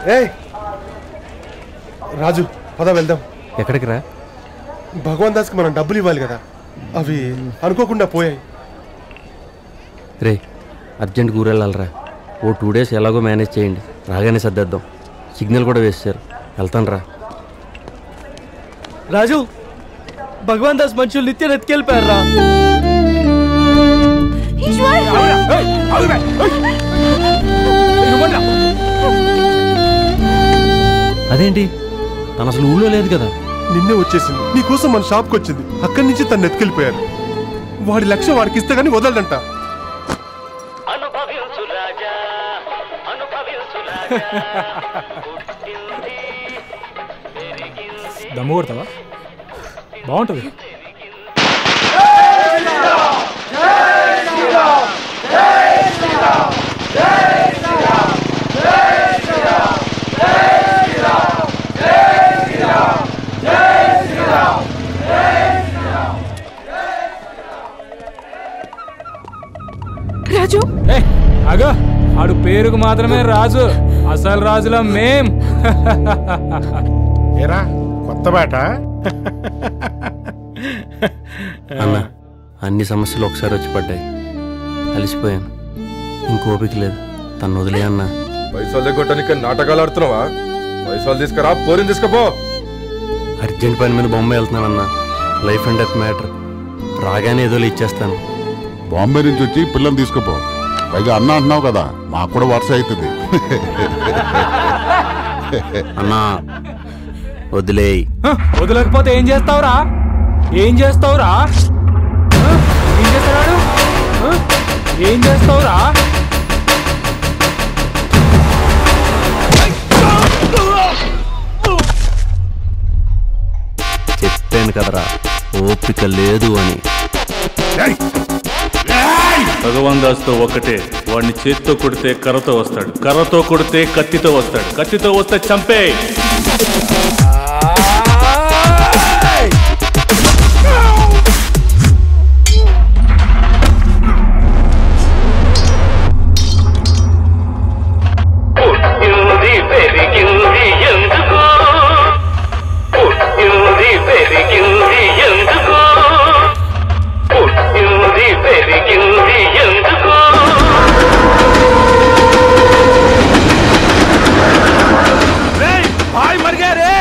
ఏయ్ రాజు పద వెళ్దాం ఎక్కడికి రా భగవాన్ దాస్కి మనం డబ్బులు ఇవ్వాలి కదా అవి అనుకోకుండా పోయాయి రే అర్జెంట్ ఊరెళ్ళాలరా ఓ టూ డేస్ ఎలాగో మేనేజ్ చేయండి రాగానే సర్దేద్దాం సిగ్నల్ కూడా వేసారు వెళ్తాను రా రాజు భగవాన్ దాస్ మనుషులు నిత్యం ఎత్తుకెళ్ళిపోయారా అదేంటి తను అసలు ఊళ్ళో లేదు కదా నిన్నే వచ్చేసింది నీకోసం మన షాప్కి వచ్చింది అక్కడి నుంచి తను ఎత్తుకెళ్ళిపోయారు వాడి లక్ష్యం వాడికి ఇస్తే గానీ వదలడంట దమ్ము కొడతావా బాగుంటుంది రాజు ఏ అగో ఆడు పేరుకు మాత్రమే రాజు అసలు రాజుల మేం ఏరా కొత్త బాట అన్న అన్ని సమస్యలు ఒకసారి వచ్చి పడ్డాయి అలిసిపోయాను ఇంకోపిక లేదు తను వదిలే అన్నా పైసలు కొట్టడానికి నాటకాలు ఆడుతున్నావా పైసలు తీసుకురా పోరిని తీసుకుపో అర్జెంట్ పని మీద బొమ్మ వెళ్తున్నానన్నా లైఫ్ అండ్ డెత్ మ్యాటర్ రాగానే ఏదో ఇచ్చేస్తాను బాంబే నుంచి వచ్చి పిల్లల్ని తీసుకుపో పైగా అన్న అంటున్నావు కదా మాకు కూడా వరుస అవుతుంది అన్నా వదిలేయ్ హ, వదలకపోతే ఏం చేస్తావురా ఏం చేస్తావురా హ, ఏం చేస్తాడు హ, ఏం చేస్తావురా చెప్పాను కదరా ఓపిక లేదు అని భగవాన్ దాస్తో ఒక్కటే వాడిని చేత్తో కొడితే కర్రతో వస్తాడు కర్రతో కొడితే కత్తితో వస్తాడు కత్తితో వస్తే చంపే పుట్టింది పెరిగింది ఎందుకు పుట్టింది పెరిగింది ఎందుకు పుట్టింది పెరిగింది ఎందుకు भाई मर गया रे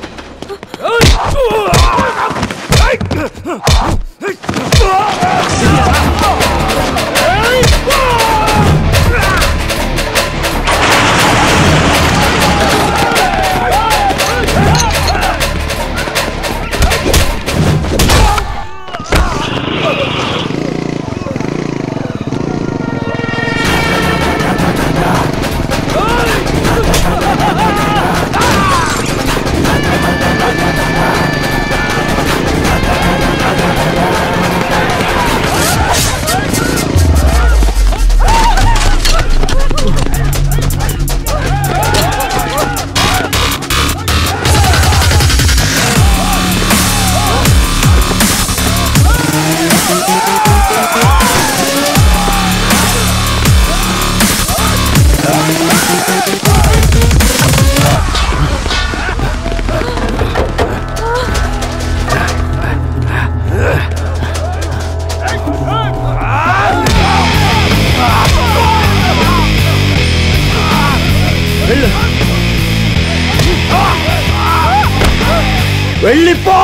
వెళ్ళిపో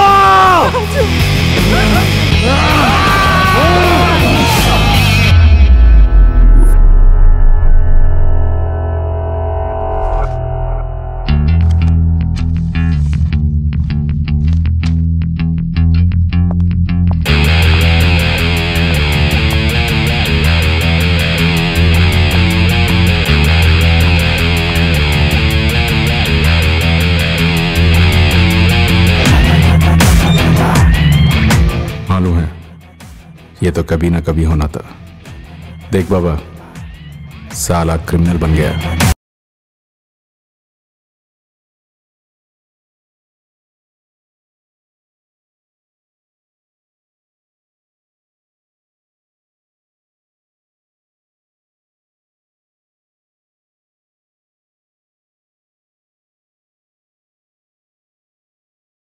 मालूम है ये तो कभी ना कभी होना था देख बाबा साला क्रिमिनल बन गया